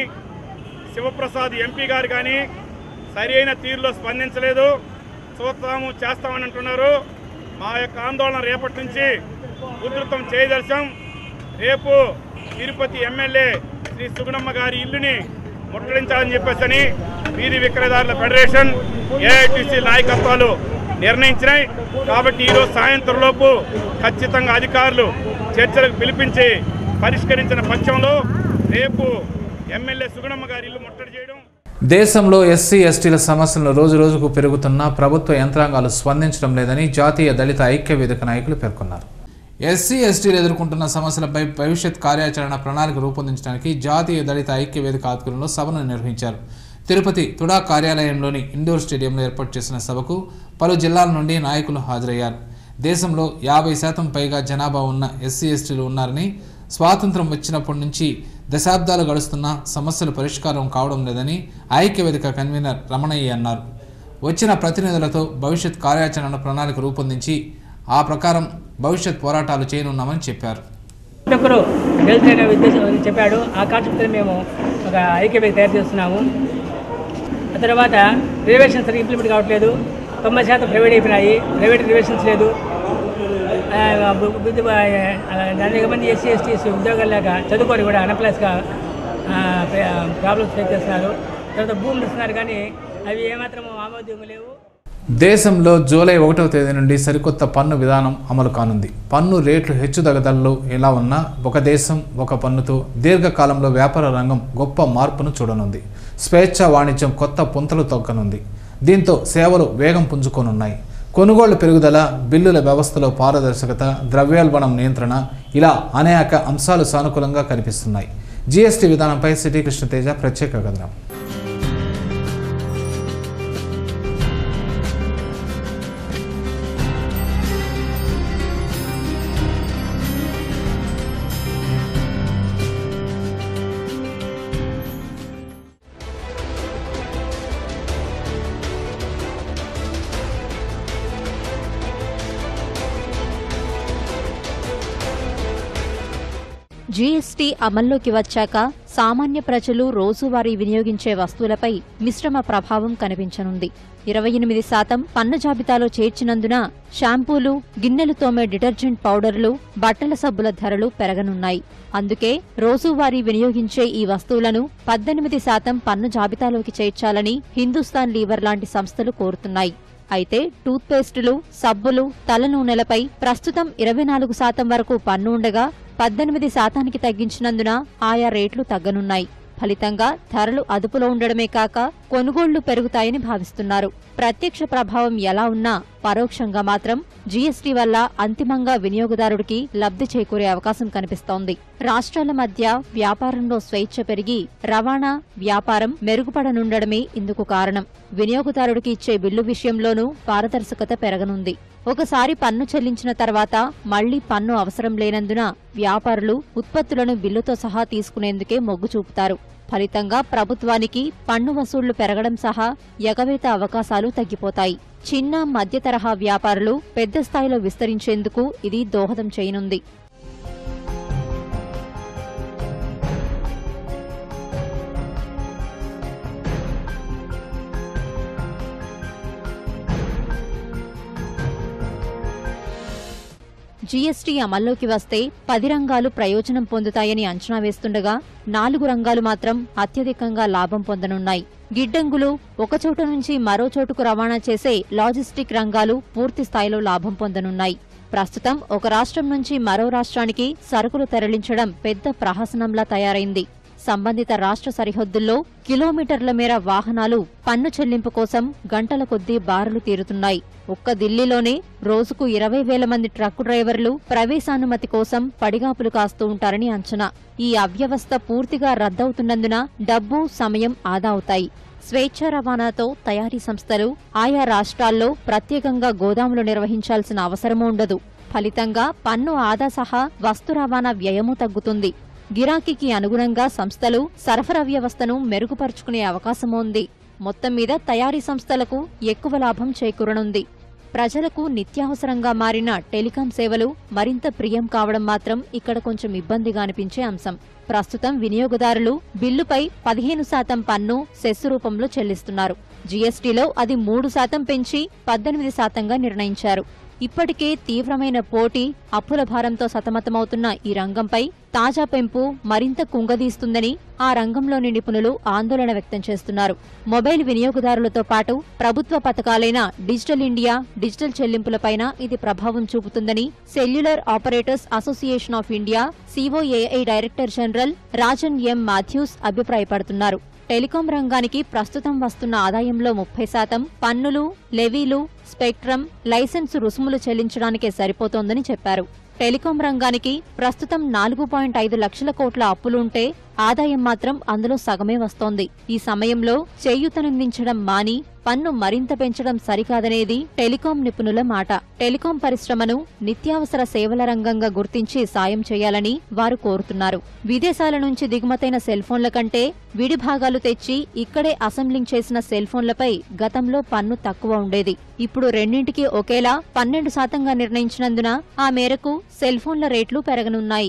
శివప్రసాద్ ఎంపీ గారు కానీ సరి అయిన తీరులో స్పందించలేదు చూస్తాము చేస్తామని అంటున్నారు మా యొక్క ఆందోళన రేపటి నుంచి ఉధృతం చేయదర్శం రేపు తిరుపతి ఎమ్మెల్యే శ్రీ సుగుణమ్మ గారి ఇల్లుని ముట్టడించాలని చెప్పేసి వీధి విక్రయదారుల ఫెడరేషన్ ఏఐటిసి నాయకత్వాలు నిర్ణయించినాయి కాబట్టి ఈరోజు సాయంత్రం లోపు ఖచ్చితంగా అధికారులు చర్చలకు పిలిపించి పరిష్కరించిన పక్షంలో రేపు ఎమ్మెల్యే సుగుణమ్మ గారి ఇల్లు ముట్టడి చేయడం దేశంలో ఎస్సీ ఎస్టీల సమస్యలను రోజు రోజుకు పెరుగుతున్న ప్రభుత్వ యంత్రాంగాలు స్పందించడం లేదని జాతీయ దళిత ఐక్య వేదిక నాయకులు పేర్కొన్నారు ఎస్సీ ఎస్టీలు ఎదుర్కొంటున్న సమస్యలపై భవిష్యత్ కార్యాచరణ ప్రణాళిక రూపొందించడానికి జాతీయ దళిత ఐక్య వేదిక ఆధ్వర్యంలో సభను నిర్వహించారు తిరుపతి తుడా కార్యాలయంలోని ఇండోర్ స్టేడియంలో ఏర్పాటు చేసిన సభకు పలు జిల్లాల నుండి నాయకులు హాజరయ్యారు దేశంలో యాభై శాతం పైగా జనాభా ఉన్న ఎస్సీ ఎస్టీలు ఉన్నారని స్వాతంత్రం వచ్చినప్పటి నుంచి దశాబ్దాలు గడుస్తున్న సమస్యలు పరిష్కారం కావడం లేదని ఐక్యవేదిక కన్వీనర్ రమణయ్య అన్నారు వచ్చిన ప్రతినిధులతో భవిష్యత్ కార్యాచరణ ప్రణాళిక రూపొందించి ఆ ప్రకారం భవిష్యత్ పోరాటాలు చేయనున్నామని చెప్పారు ప్రతి ఒక్కరు గెలుస్తారనే ఉద్దేశం అని చెప్పాడు ఆ కాన్సెప్ట్తో మేము ఒక ఐక్యవేదిక తయారు చేస్తున్నాము ఆ తర్వాత రిజర్వేషన్స్ సరిగ్గా ఇంప్లిమెంట్ కావట్లేదు తొంభై శాతం ప్రైవేట్ అయిపోయినాయి ప్రైవేట్ రిజర్వేషన్స్ లేదు ఆ, బు- బుద్ధి అనేక మంది ఎస్సీ ఎస్టీస్ ఉద్యోగాలు లేక చదువుకొని కూడా అన్ఎంప్లాయ్స్గా ప్రాబ్లమ్స్ ఫేస్ చేస్తున్నారు తర్వాత భూములు ఇస్తున్నారు కానీ అవి ఏమాత్రం ఆమోద్యంగా లేవు దేశంలో జూలై ఒకటవ తేదీ నుండి సరికొత్త పన్ను విధానం అమలు కానుంది పన్ను రేట్లు హెచ్చుతగదల్లో ఎలా ఉన్నా ఒక దేశం ఒక పన్నుతో దీర్ఘకాలంలో వ్యాపార రంగం గొప్ప మార్పును చూడనుంది స్వేచ్ఛ వాణిజ్యం కొత్త పుంతలు తొక్కనుంది దీంతో సేవలు వేగం పుంజుకోనున్నాయి కొనుగోళ్ల పెరుగుదల బిల్లుల వ్యవస్థలో పారదర్శకత ద్రవ్యోల్బణం నియంత్రణ ఇలా అనేక అంశాలు సానుకూలంగా కనిపిస్తున్నాయి జీఎస్టీ విధానంపై సిటీ కృష్ణతేజ ప్రత్యేక కథనం జీఎస్టీ అమల్లోకి వచ్చాక సామాన్య ప్రజలు రోజువారీ వినియోగించే వస్తువులపై మిశ్రమ ప్రభావం కనిపించనుంది ఇరవై ఎనిమిది శాతం పన్ను జాబితాలో చేర్చినందున షాంపూలు గిన్నెలు తోమే డిటర్జెంట్ పౌడర్లు బట్టల సబ్బుల ధరలు పెరగనున్నాయి అందుకే రోజువారీ వినియోగించే ఈ వస్తువులను పద్దెనిమిది శాతం పన్ను జాబితాలోకి చేర్చాలని హిందుస్థాన్ లీవర్ లాంటి సంస్థలు కోరుతున్నాయి అయితే టూత్పేస్టులు సబ్బులు తల నూనెలపై ప్రస్తుతం ఇరవై నాలుగు శాతం వరకు పన్ను ఉండగా పద్దెనిమిది శాతానికి తగ్గించినందున ఆయా రేట్లు తగ్గనున్నాయి ఫలితంగా ధరలు అదుపులో ఉండడమే కాక కొనుగోళ్లు పెరుగుతాయని భావిస్తున్నారు ప్రత్యక్ష ప్రభావం ఎలా ఉన్నా పరోక్షంగా మాత్రం జీఎస్టీ వల్ల అంతిమంగా వినియోగదారుడికి లబ్ధి చేకూరే అవకాశం కనిపిస్తోంది రాష్ట్రాల మధ్య వ్యాపారంలో స్వేచ్ఛ పెరిగి రవాణా వ్యాపారం మెరుగుపడనుండడమే ఇందుకు కారణం వినియోగదారుడికి ఇచ్చే బిల్లు విషయంలోనూ పారదర్శకత పెరగనుంది ఒకసారి పన్ను చెల్లించిన తర్వాత మళ్లీ పన్ను అవసరం లేనందున వ్యాపారులు ఉత్పత్తులను బిల్లుతో సహా తీసుకునేందుకే మొగ్గు చూపుతారు ఫలితంగా ప్రభుత్వానికి పన్ను వసూళ్లు పెరగడం సహా ఎగవేత అవకాశాలు తగ్గిపోతాయి చిన్న మధ్య తరహా వ్యాపారులు పెద్ద స్థాయిలో విస్తరించేందుకు ఇది దోహదం చేయనుంది జీఎస్టీ అమల్లోకి వస్తే పది రంగాలు ప్రయోజనం పొందుతాయని అంచనా వేస్తుండగా నాలుగు రంగాలు మాత్రం అత్యధికంగా లాభం పొందనున్నాయి గిడ్డంగులు ఒకచోట నుంచి మరో చోటుకు రవాణా చేసే లాజిస్టిక్ రంగాలు పూర్తి స్థాయిలో లాభం పొందనున్నాయి ప్రస్తుతం ఒక రాష్ట్రం నుంచి మరో రాష్ట్రానికి సరుకులు తరలించడం పెద్ద ప్రహసనంలా తయారైంది సంబంధిత రాష్ట్ర సరిహద్దుల్లో కిలోమీటర్ల మేర వాహనాలు పన్ను చెల్లింపు కోసం గంటల కొద్దీ బారులు తీరుతున్నాయి ఒక్క ఢిల్లీలోనే రోజుకు ఇరవై వేల మంది ట్రక్కు డ్రైవర్లు ప్రవేశానుమతి కోసం పడిగాపులు కాస్తూ ఉంటారని అంచనా ఈ అవ్యవస్థ పూర్తిగా రద్దవుతున్నందున డబ్బు సమయం ఆదా అవుతాయి స్వేచ్ఛ రవాణాతో తయారీ సంస్థలు ఆయా రాష్ట్రాల్లో ప్రత్యేకంగా గోదాములు నిర్వహించాల్సిన అవసరమూ ఉండదు ఫలితంగా పన్ను ఆదా సహా వస్తు రవాణా వ్యయమూ తగ్గుతుంది గిరాకీకి అనుగుణంగా సంస్థలు సరఫరా వ్యవస్థను మెరుగుపరుచుకునే అవకాశం ఉంది మొత్తం మీద తయారీ సంస్థలకు ఎక్కువ లాభం చేకూరనుంది ప్రజలకు నిత్యావసరంగా మారిన టెలికాం సేవలు మరింత ప్రియం కావడం మాత్రం ఇక్కడ కొంచెం ఇబ్బందిగా అనిపించే అంశం ప్రస్తుతం వినియోగదారులు బిల్లుపై పదిహేను శాతం పన్ను సెస్సు రూపంలో చెల్లిస్తున్నారు జీఎస్టీలో అది మూడు శాతం పెంచి పద్దెనిమిది శాతంగా నిర్ణయించారు ఇప్పటికే తీవ్రమైన పోటీ అప్పుల భారంతో సతమతమవుతున్న ఈ రంగంపై తాజా పెంపు మరింత కుంగదీస్తుందని ఆ రంగంలోని నిపుణులు ఆందోళన వ్యక్తం చేస్తున్నారు మొబైల్ వినియోగదారులతో పాటు ప్రభుత్వ పథకాలైన డిజిటల్ ఇండియా డిజిటల్ చెల్లింపులపైన ఇది ప్రభావం చూపుతుందని cellular operators association of India COAI director general Rajan M Matthews అభిప్రాయపడుతున్నారు టెలికాం రంగానికి ప్రస్తుతం వస్తున్న ఆదాయంలో ముప్పై శాతం పన్నులు లెవీలు స్పెక్ట్రమ్ లైసెన్సు రుసుములు చెల్లించడానికే సరిపోతోందని చెప్పారు టెలికాం రంగానికి ప్రస్తుతం నాలుగు పాయింట్ ఐదు లక్షల కోట్ల అప్పులుంటే ఆదాయం మాత్రం అందులో సగమే వస్తోంది ఈ సమయంలో చేయూతనందించడం మాని పన్ను మరింత పెంచడం సరికాదనేది టెలికాం నిపుణుల మాట టెలికాం పరిశ్రమను నిత్యావసర సేవల రంగంగా గుర్తించి సాయం చేయాలని వారు కోరుతున్నారు విదేశాల నుంచి దిగుమతైన సెల్ ఫోన్ల కంటే విడి భాగాలు తెచ్చి ఇక్కడే అసెంబ్లింగ్ చేసిన సెల్ ఫోన్లపై గతంలో పన్ను తక్కువ ఉండేది ఇప్పుడు రెండింటికి ఒకేలా పన్నెండు శాతంగా నిర్ణయించినందున ఆ మేరకు సెల్ ఫోన్ల రేట్లు పెరగనున్నాయి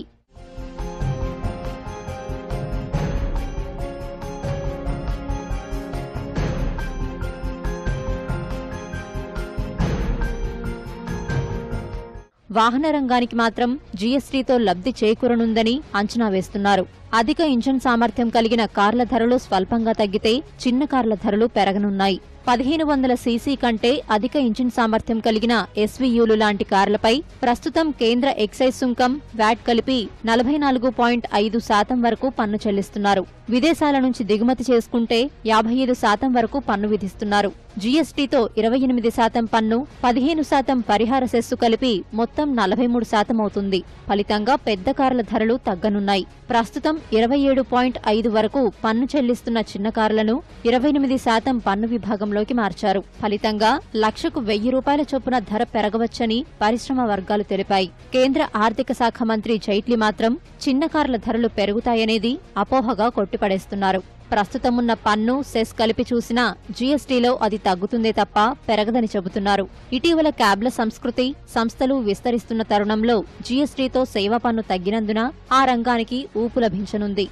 వాహన రంగానికి మాత్రం జీఎస్టీతో లబ్ధి చేకూరనుందని అంచనా వేస్తున్నారు అధిక ఇంజన్ సామర్థ్యం కలిగిన కార్ల ధరలు స్వల్పంగా తగ్గితే చిన్న కార్ల ధరలు పెరగనున్నాయి పదిహేను వందల సీసీ కంటే అధిక ఇంజిన్ సామర్థ్యం కలిగిన ఎస్వీయూలు లాంటి కార్లపై ప్రస్తుతం కేంద్ర ఎక్సైజ్ సుంకం వ్యాట్ కలిపి నలభై నాలుగు పాయింట్ ఐదు శాతం వరకు పన్ను చెల్లిస్తున్నారు విదేశాల నుంచి దిగుమతి చేసుకుంటే యాభై ఐదు శాతం వరకు పన్ను విధిస్తున్నారు జీఎస్టీతో ఇరవై ఎనిమిది శాతం పన్ను పదిహేను శాతం పరిహార సెస్సు కలిపి మొత్తం నలభై మూడు శాతం అవుతుంది ఫలితంగా పెద్ద కార్ల ధరలు తగ్గనున్నాయి ప్రస్తుతం ఇరవై ఏడు పాయింట్ ఐదు వరకు పన్ను చెల్లిస్తున్న చిన్న కార్లను ఇరవై ఎనిమిది శాతం పన్ను విభాగంలోకి మార్చారు ఫలితంగా లక్షకు వెయ్యి రూపాయల చొప్పున ధర పెరగవచ్చని పరిశ్రమ వర్గాలు తెలిపాయి కేంద్ర ఆర్థిక శాఖ మంత్రి జైట్లీ మాత్రం చిన్న కార్ల ధరలు పెరుగుతాయనేది అపోహగా కొట్టిపడేస్తున్నారు ప్రస్తుతమున్న పన్ను సెస్ కలిపి చూసినా జీఎస్టీలో అది తగ్గుతుందే తప్ప పెరగదని చెబుతున్నారు ఇటీవల క్యాబ్ల సంస్కృతి సంస్థలు విస్తరిస్తున్న తరుణంలో జీఎస్టీతో సేవా పన్ను తగ్గినందున ఆ రంగానికి ఊపు లభించనుంది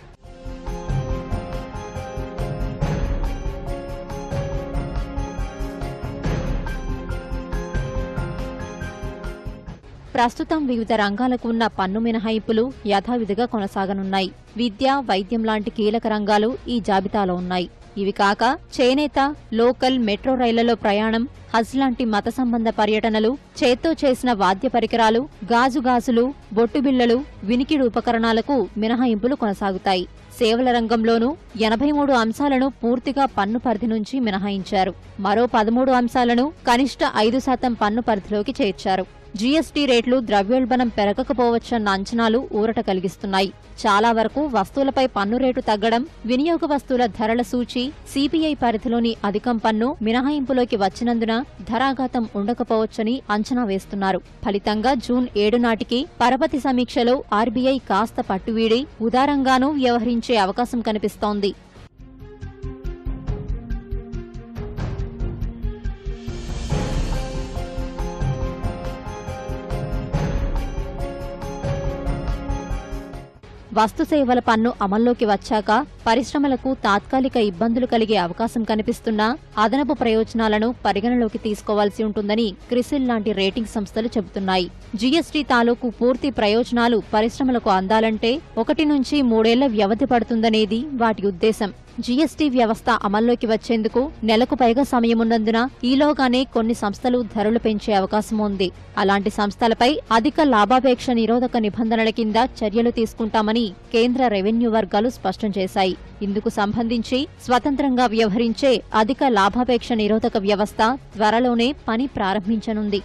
ప్రస్తుతం వివిధ రంగాలకు ఉన్న పన్ను మినహాయింపులు యథావిధిగా కొనసాగనున్నాయి విద్య వైద్యం లాంటి కీలక రంగాలు ఈ జాబితాలో ఉన్నాయి ఇవి కాక చేనేత లోకల్ మెట్రో రైళ్లలో ప్రయాణం హజ్ లాంటి మత సంబంధ పర్యటనలు చేత్తో చేసిన వాద్య పరికరాలు గాజు గాజులు బొట్టు బిళ్లలు వినికిడి ఉపకరణాలకు మినహాయింపులు కొనసాగుతాయి సేవల రంగంలోనూ ఎనభై మూడు అంశాలను పూర్తిగా పన్ను పరిధి నుంచి మినహాయించారు మరో పదమూడు అంశాలను కనిష్ట ఐదు శాతం పన్ను పరిధిలోకి చేర్చారు జీఎస్టీ రేట్లు ద్రవ్యోల్బణం పెరగకపోవచ్చన్న అంచనాలు ఊరట కలిగిస్తున్నాయి చాలా వరకు వస్తువులపై పన్ను రేటు తగ్గడం వినియోగ వస్తువుల ధరల సూచి సిపిఐ పరిధిలోని అధికం పన్ను మినహాయింపులోకి వచ్చినందున ధరాఘాతం ఉండకపోవచ్చని అంచనా వేస్తున్నారు ఫలితంగా జూన్ ఏడు నాటికి పరపతి సమీక్షలో ఆర్బీఐ కాస్త పట్టువీడి ఉదారంగానూ వ్యవహరించే అవకాశం కనిపిస్తోంది వస్తు సేవల పన్ను అమల్లోకి వచ్చాక పరిశ్రమలకు తాత్కాలిక ఇబ్బందులు కలిగే అవకాశం కనిపిస్తున్నా అదనపు ప్రయోజనాలను పరిగణలోకి తీసుకోవాల్సి ఉంటుందని క్రిసిల్ లాంటి రేటింగ్ సంస్థలు చెబుతున్నాయి జీఎస్టీ తాలూకు పూర్తి ప్రయోజనాలు పరిశ్రమలకు అందాలంటే ఒకటి నుంచి మూడేళ్ల వ్యవధి పడుతుందనేది వాటి ఉద్దేశం జీఎస్టీ వ్యవస్థ అమల్లోకి వచ్చేందుకు నెలకు పైగా సమయమున్నందున ఈలోగానే కొన్ని సంస్థలు ధరలు పెంచే అవకాశం ఉంది అలాంటి సంస్థలపై అధిక లాభాపేక్ష నిరోధక నిబంధనల కింద చర్యలు తీసుకుంటామని కేంద్ర రెవెన్యూ వర్గాలు స్పష్టం చేశాయి ఇందుకు సంబంధించి స్వతంత్రంగా వ్యవహరించే అధిక లాభాపేక్ష నిరోధక వ్యవస్థ త్వరలోనే పని ప్రారంభించనుంది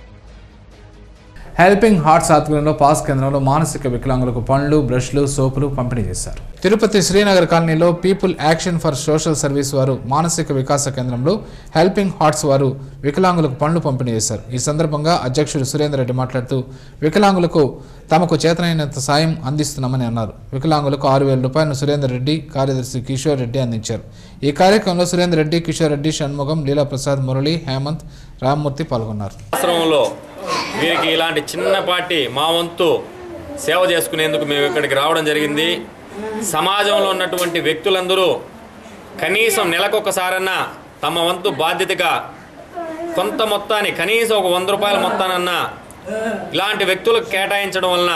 హెల్పింగ్ హార్ట్స్ ఆధ్వర్యంలో పాస్ కేంద్రంలో మానసిక వికలాంగులకు పండ్లు బ్రష్లు సోపులు పంపిణీ చేశారు తిరుపతి శ్రీనగర్ కాలనీలో people action for social service వారు మానసిక వికాస కేంద్రంలో హెల్పింగ్ హార్ట్స్ వారు వికలాంగులకు పండ్లు పంపిణీ చేశారు ఈ సందర్భంగా అధ్యక్షుడు సురేందర్ రెడ్డి మాట్లాడుతూ వికలాంగులకు తమకు చేతనైనంత సాయం అందిస్తున్నామని అన్నారు వికలాంగులకు ఆరు వేల రూపాయలను సురేందర్ రెడ్డి కార్యదర్శి కిషోర్ రెడ్డి అందించారు ఈ కార్యక్రమంలో సురేందర్ రెడ్డి కిషోర్ రెడ్డి షణ్ముఖం లీలాప్రసాద్ మురళి హేమంత్ రామ్మూర్తి పాల్గొన్నారు ఆశ్రమంలో వీరికి ఇలాంటి చిన్నపాటి మా వంతు సేవ చేసుకునేందుకు మేము ఇక్కడికి రావడం జరిగింది సమాజంలో ఉన్నటువంటి వ్యక్తులందరూ కనీసం నెలకొకసారన్నా తమ వంతు బాధ్యతగా కొంత మొత్తాన్ని కనీసం ఒక వంద రూపాయల మొత్తానన్నా ఇలాంటి వ్యక్తులకు కేటాయించడం వలన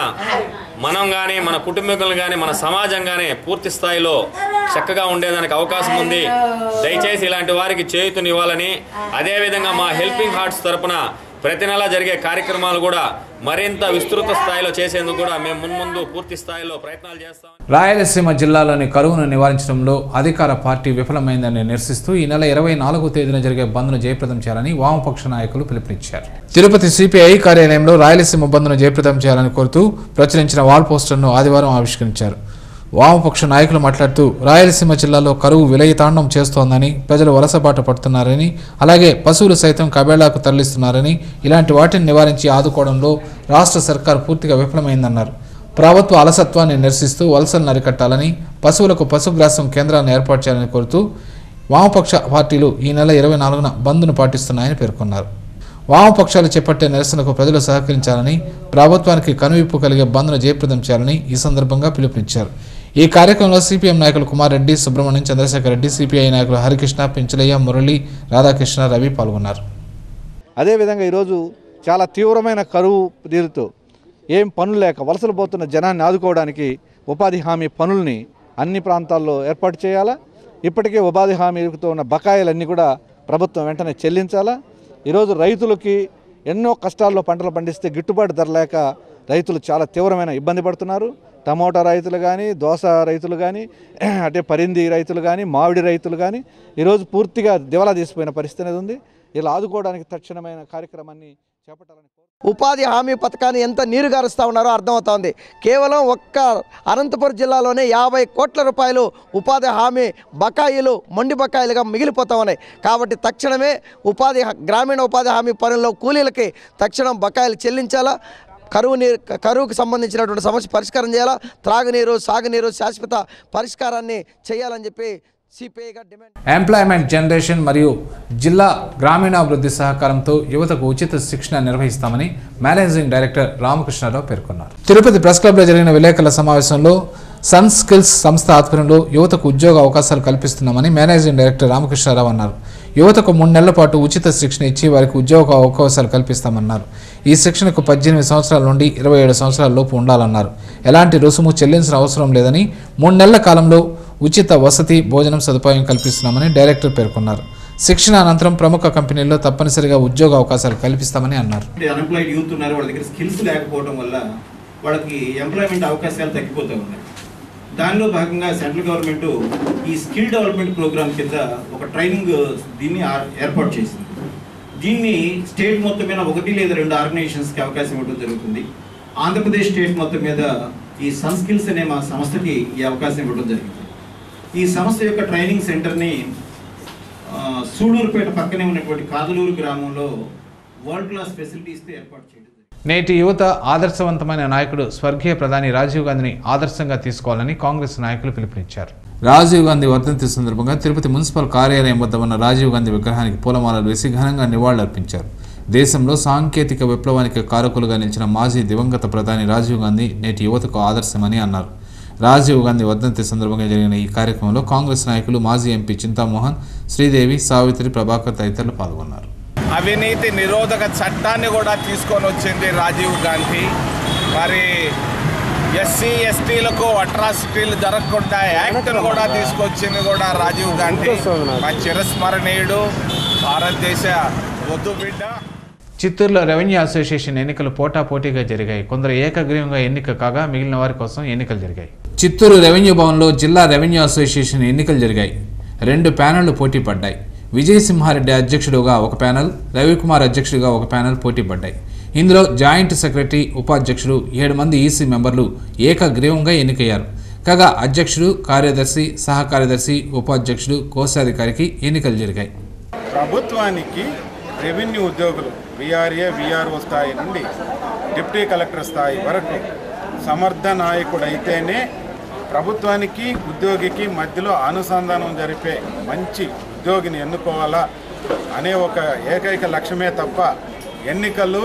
మనం కానీ మన కుటుంబీకులు కానీ మన సమాజం కానీ పూర్తి స్థాయిలో చక్కగా ఉండేదానికి అవకాశం ఉంది దయచేసి ఇలాంటి వారికి చేయుతునివ్వాలని అదేవిధంగా మా హెల్పింగ్ హార్ట్స్ తరపున ప్రతి నెల జరిగే కార్యక్రమాలు కూడా మరింత విస్తృత స్థాయిలో చేసేందుకు కూడా మేము మున్ముందు పూర్తి స్థాయిలో ప్రయత్నాలు చేస్తాం రాయలసీమ జిల్లాలోని కరువును నివారించడంలో అధికార పార్టీ విఫలమైందని నిరసిస్తూ ఈ నెల ఇరవై నాలుగో తేదీన జరిగే బంద్ను జయప్రదం చేయాలని వామపక్ష నాయకులు పిలుపునిచ్చారు తిరుపతి సిపిఐ కార్యాలయంలో రాయలసీమ బంద్ను జయప్రదం చేయాలని కోరుతూ ప్రచురించిన వాల్ పోస్టర్ను ఆదివారం ఆవిష్కరించారు వామపక్ష నాయకులు మాట్లాడుతూ రాయలసీమ జిల్లాలో కరువు విలయతాండం చేస్తోందని ప్రజలు వలసబాట పడుతున్నారని అలాగే పశువులు సైతం కబేళాకు తరలిస్తున్నారని ఇలాంటి వాటిని నివారించి ఆదుకోవడంలో రాష్ట్ర సర్కార్ పూర్తిగా విఫలమైందన్నారు ప్రభుత్వ అలసత్వాన్ని నిరసిస్తూ వలసలను అరికట్టాలని పశువులకు పశుగ్రాసం కేంద్రాలను ఏర్పాటు చేయాలని కోరుతూ వామపక్ష పార్టీలు ఈ నెల ఇరవై నాలుగున బంద్ను పాటిస్తున్నాయని పేర్కొన్నారు వామపక్షాలు చేపట్టే నిరసనకు ప్రజలు సహకరించాలని ప్రభుత్వానికి కనువిప్పు కలిగే బంద్ను జయప్రదం చేయాలని ఈ సందర్భంగా పిలుపునిచ్చారు ఈ కార్యక్రమంలో సిపిఎం నాయకులు కుమార్ రెడ్డి సుబ్రహ్మణ్యం చంద్రశేఖర్ రెడ్డి సిపిఐ నాయకులు హరికృష్ణ పెంచలయ్య మురళి రాధాకృష్ణ రవి పాల్గొన్నారు అదేవిధంగా ఈరోజు చాలా తీవ్రమైన కరువు తీరుతూ ఏం పనులు లేక వలసలు పోతున్న జనాన్ని ఆదుకోవడానికి ఉపాధి హామీ పనుల్ని అన్ని ప్రాంతాల్లో ఏర్పాటు చేయాలా ఇప్పటికే ఉపాధి హామీతో ఉన్న బకాయిలన్నీ కూడా ప్రభుత్వం వెంటనే చెల్లించాలా ఈరోజు రైతులకి ఎన్నో కష్టాల్లో పంటలు పండిస్తే గిట్టుబాటు ధర లేక రైతులు చాలా తీవ్రమైన ఇబ్బంది పడుతున్నారు టమోటా రైతులు కానీ దోస రైతులు కానీ అంటే పరింది రైతులు కానీ మామిడి రైతులు కానీ ఈరోజు పూర్తిగా దివాలా తీసిపోయిన పరిస్థితి అనేది ఉంది ఇలా ఆదుకోవడానికి తక్షణమైన కార్యక్రమాన్ని చేపట్టాలని ఉపాధి హామీ పథకాన్ని ఎంత నీరు గారుస్తూ ఉన్నారో అర్థమవుతోంది కేవలం ఒక్క అనంతపురం జిల్లాలోనే యాభై కోట్ల రూపాయలు ఉపాధి హామీ బకాయిలు మొండి బకాయిలుగా మిగిలిపోతా ఉన్నాయి కాబట్టి తక్షణమే ఉపాధి గ్రామీణ ఉపాధి హామీ పనుల్లో కూలీలకి తక్షణం బకాయిలు చెల్లించాలా కరువు నీరు కరువుకు సంబంధించినటువంటి సమస్య పరిష్కారం చేయాలా త్రాగునీరు సాగునీరు శాశ్వత పరిష్కారాన్ని చేయాలని చెప్పి సిపిఐగా డిమాండ్ ఎంప్లాయ్మెంట్ జనరేషన్ మరియు జిల్లా గ్రామీణాభివృద్ధి సహకారంతో యువతకు ఉచిత శిక్షణ నిర్వహిస్తామని మేనేజింగ్ డైరెక్టర్ రామకృష్ణారావు పేర్కొన్నారు తిరుపతి ప్రెస్ క్లబ్లో జరిగిన విలేకరుల సమావేశంలో సన్ స్కిల్స్ సంస్థ ఆధ్వర్యంలో యువతకు ఉద్యోగ అవకాశాలు కల్పిస్తున్నామని మేనేజింగ్ డైరెక్టర్ రామకృష్ణారావు అన్నారు యువతకు మూడు నెలల పాటు ఉచిత శిక్షణ ఇచ్చి వారికి ఉద్యోగ అవకాశాలు కల్పిస్తామన్నారు ఈ శిక్షణకు పద్దెనిమిది సంవత్సరాల నుండి ఇరవై ఏడు సంవత్సరాల లోపు ఉండాలన్నారు ఎలాంటి రుసుము చెల్లించిన అవసరం లేదని మూడు నెలల కాలంలో ఉచిత వసతి భోజనం సదుపాయం కల్పిస్తున్నామని డైరెక్టర్ పేర్కొన్నారు శిక్షణ అనంతరం ప్రముఖ కంపెనీల్లో తప్పనిసరిగా ఉద్యోగ అవకాశాలు కల్పిస్తామని అన్నారు అన్ఎంప్లాయిడ్ యూత్ ఉన్నారు వాళ్ళ దగ్గర స్కిల్స్ లేకపోవడం వల్ల వాళ్ళకి ఎంప్లాయ్మెంట్ అవకాశాలు తగ్గిపోతూ ఉన్నాయి దానిలో భాగంగా సెంట్రల్ గవర్నమెంట్ ఈ స్కిల్ డెవలప్మెంట్ ప్రోగ్రామ్ కింద ఒక ట్రైనింగ్ దీన్ని ఆ- ఏర్పాటు చేసింది దీన్ని స్టేట్ మొత్తం మీద ఒకటి లేదా రెండు ఆర్గనైజేషన్స్కి అవకాశం ఇవ్వడం జరుగుతుంది ఆంధ్రప్రదేశ్ స్టేట్ మొత్తం మీద ఈ సన్ స్కిల్స్ అనే మా సంస్థకి ఈ అవకాశం ఇవ్వడం జరిగింది ఈ సంస్థ యొక్క ట్రైనింగ్ సెంటర్ని ఆ, సూడూరుపేట పక్కనే ఉన్నటువంటి కాదలూరు గ్రామంలో వరల్డ్ క్లాస్ ఫెసిలిటీస్తో ఏర్పాటు చేయడం నేటి యువత ఆదర్శవంతమైన నాయకుడు స్వర్గీయ ప్రధాని రాజీవ్ గాంధీని ఆదర్శంగా తీసుకోవాలని కాంగ్రెస్ నాయకులు పిలుపునిచ్చారు రాజీవ్ గాంధీ వర్ధంతి సందర్భంగా తిరుపతి మున్సిపల్ కార్యాలయం వద్ద ఉన్న రాజీవ్ గాంధీ విగ్రహానికి పూలమాలలు వేసి ఘనంగా నివాళులర్పించారు దేశంలో సాంకేతిక విప్లవానికి కారకులుగా నిలిచిన మాజీ దివంగత ప్రధాని రాజీవ్ గాంధీ నేటి యువతకు ఆదర్శమని అన్నారు రాజీవ్ గాంధీ వర్ధంతి సందర్భంగా జరిగిన ఈ కార్యక్రమంలో కాంగ్రెస్ నాయకులు మాజీ ఎంపీ చింతామోహన్ శ్రీదేవి సావిత్రి ప్రభాకర్ తదితరులు పాల్గొన్నారు అవినీతి నిరోధక చట్టాన్ని కూడా తీసుకొని వచ్చింది రాజీవ్ గాంధీ మరి ఎస్సీ ఎస్టీలకు అట్రాసిటీలు జరగకుండా యాక్ట్ను కూడా తీసుకొచ్చింది కూడా రాజీవ్ గాంధీ మా చిరస్మరణీయుడు భారతదేశ వద్దు బిడ్డ చిత్తూరులో రెవెన్యూ అసోసియేషన్ ఎన్నికలు పోటాపోటీగా జరిగాయి కొందరు ఏకగ్రీవంగా ఎన్నిక కాగా మిగిలిన వారి కోసం ఎన్నికలు జరిగాయి చిత్తూరు రెవెన్యూ భవన్లో జిల్లా రెవెన్యూ అసోసియేషన్ ఎన్నికలు జరిగాయి రెండు ప్యానెళ్లు పోటీ పడ్డాయి విజయసింహారెడ్డి అధ్యక్షుడుగా ఒక ప్యానెల్ రవికుమార్ అధ్యక్షుడిగా ఒక ప్యానెల్ పోటీ పడ్డాయి ఇందులో జాయింట్ సెక్రటరీ ఉపాధ్యక్షుడు ఏడు మంది ఈసీ మెంబర్లు ఏకగ్రీవంగా ఎన్నికయ్యారు కాగా అధ్యక్షుడు కార్యదర్శి సహకార్యదర్శి ఉపాధ్యక్షుడు కోశాధికారికి ఎన్నికలు జరిగాయి ప్రభుత్వానికి రెవెన్యూ ఉద్యోగులు విఆర్ఏ విఆర్ఓ స్థాయి నుండి డిప్యూటీ కలెక్టర్ స్థాయి వరకు సమర్థ నాయకుడైతేనే ప్రభుత్వానికి ఉద్యోగికి మధ్యలో అనుసంధానం జరిపే మంచి ఉద్యోగిని ఎన్నుకోవాలా అనే ఒక ఏకైక లక్ష్యమే తప్ప ఎన్నికలు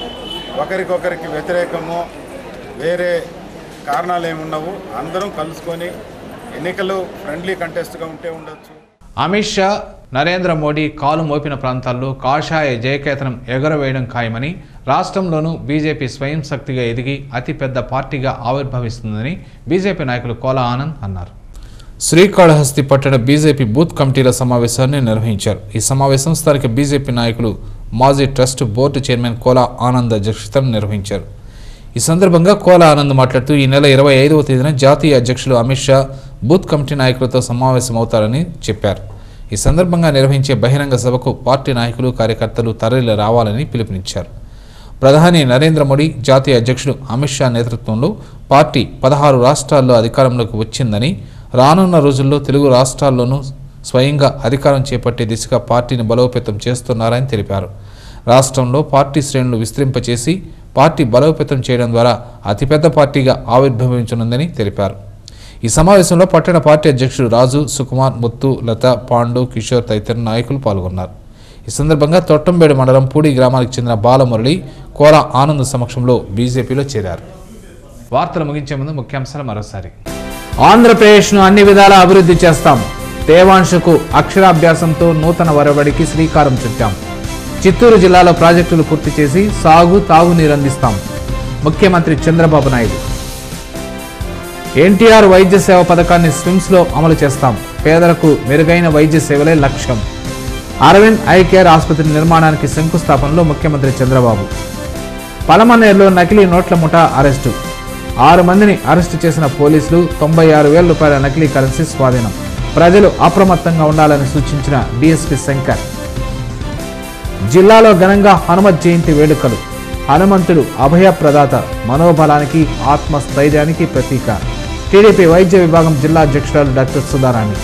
ఒకరికొకరికి వ్యతిరేకము వేరే కారణాలు ఏముండవు అందరం కలుసుకొని ఎన్నికలు ఫ్రెండ్లీ కంటెస్ట్గా ఉంటే ఉండొచ్చు అమిత్ షా నరేంద్ర మోడీ కాలు మోపిన ప్రాంతాల్లో కాషాయ జయకేతనం ఎగరవేయడం ఖాయమని రాష్ట్రంలోనూ బీజేపీ స్వయం శక్తిగా ఎదిగి అతిపెద్ద పార్టీగా ఆవిర్భవిస్తుందని బీజేపీ నాయకులు కోలా ఆనంద్ అన్నారు శ్రీకాళహస్తి పట్టణ బీజేపీ బూత్ కమిటీల సమావేశాన్ని నిర్వహించారు ఈ సమావేశం స్థానిక బీజేపీ నాయకులు మాజీ trust board chairman Kola Anand అధ్యక్షతను నిర్వహించారు ఈ సందర్భంగా కోలా ఆనంద్ మాట్లాడుతూ ఈ నెల ఇరవై ఐదవ తేదీన జాతీయ అధ్యక్షులు అమిత్ షా బూత్ కమిటీ నాయకులతో సమావేశమవుతారని చెప్పారు ఈ సందర్భంగా నిర్వహించే బహిరంగ సభకు పార్టీ నాయకులు కార్యకర్తలు తరలి రావాలని పిలుపునిచ్చారు ప్రధాని నరేంద్ర మోడీ జాతీయ అధ్యక్షుడు అమిత్ షా నేతృత్వంలో పార్టీ పదహారు రాష్ట్రాల్లో అధికారంలోకి వచ్చిందని రానున్న రోజుల్లో తెలుగు రాష్ట్రాల్లోనూ స్వయంగా అధికారం చేపట్టే దిశగా పార్టీని బలోపేతం చేస్తున్నారని తెలిపారు రాష్ట్రంలో పార్టీ శ్రేణులు విస్తరింపచేసి పార్టీ బలోపేతం చేయడం ద్వారా అతిపెద్ద పార్టీగా ఆవిర్భవించనుందని తెలిపారు ఈ సమావేశంలో పట్టణ పార్టీ అధ్యక్షుడు రాజు సుకుమార్ ముత్తు లత పాండు కిషోర్ తదితర నాయకులు పాల్గొన్నారు ఈ సందర్భంగా తొట్టంబేడు మండలం పూడి గ్రామానికి చెందిన బాలమురళి కోల ఆనంద్ సమక్షంలో బీజేపీలో చేరారు వార్తలు ముగించే ముందు ముఖ్యాంశాలు మరోసారి ఆంధ్రప్రదేశ్ను అన్ని విధాలా అభివృద్ధి చేస్తాం తేవాంశకు అక్షరాభ్యాసంతో నూతన వరవడికి శ్రీకారం చుట్టాం చిత్తూరు జిల్లాలో ప్రాజెక్టులు పూర్తి చేసి సాగు తాగునీరు అందిస్తాం ముఖ్యమంత్రి చంద్రబాబు నాయుడు ఎన్టీఆర్ వైద్య సేవ పథకాన్ని స్విమ్స్లో అమలు చేస్తాం పేదలకు మెరుగైన వైద్య సేవలే లక్ష్యం అరవింద్ ఐ కేర్ ఆసుపత్రి నిర్మాణానికి శంకుస్థాపనలో ముఖ్యమంత్రి చంద్రబాబు పలమనేరులో నకిలీ నోట్ల ముఠా అరెస్టు ఆరు మందిని అరెస్టు చేసిన పోలీసులు తొంభై ఆరు వేల రూపాయల నకిలీ కరెన్సీ స్వాధీనం ప్రజలు అప్రమత్తంగా ఉండాలని సూచించిన డీఎస్పీ శంకర్ జిల్లాలో ఘనంగా హనుమత్ జయంతి వేడుకలు హనుమంతుడు అభయ ప్రదాత మనోబలానికి ఆత్మస్థైర్యానికి ప్రతీక టీడీపీ వైద్య విభాగం జిల్లా అధ్యక్షురాలు డాక్టర్ సుధారాణి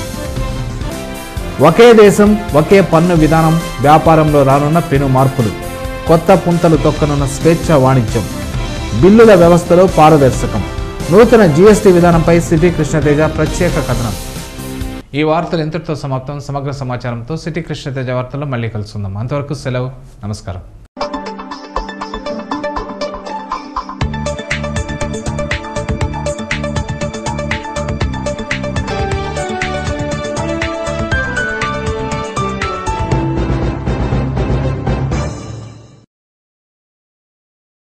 ఒకే దేశం ఒకే పన్ను విధానం వ్యాపారంలో రానున్న పెను మార్పులు కొత్త పుంతలు తొక్కనున్న స్వేచ్ఛ వాణిజ్యం బిల్లుల వ్యవస్థలో పారదర్శకం నూతన జీఎస్టీ విధానంపై సిపి కృష్ణతేజ ప్రత్యేక కథనం ఈ వార్తలు ఇంతటితో సమాప్తం సమగ్ర సమాచారంతో సిటీ కృష్ణతేజ వార్తల్లో మళ్ళీ కలుసుకుందాం అంతవరకు సెలవు నమస్కారం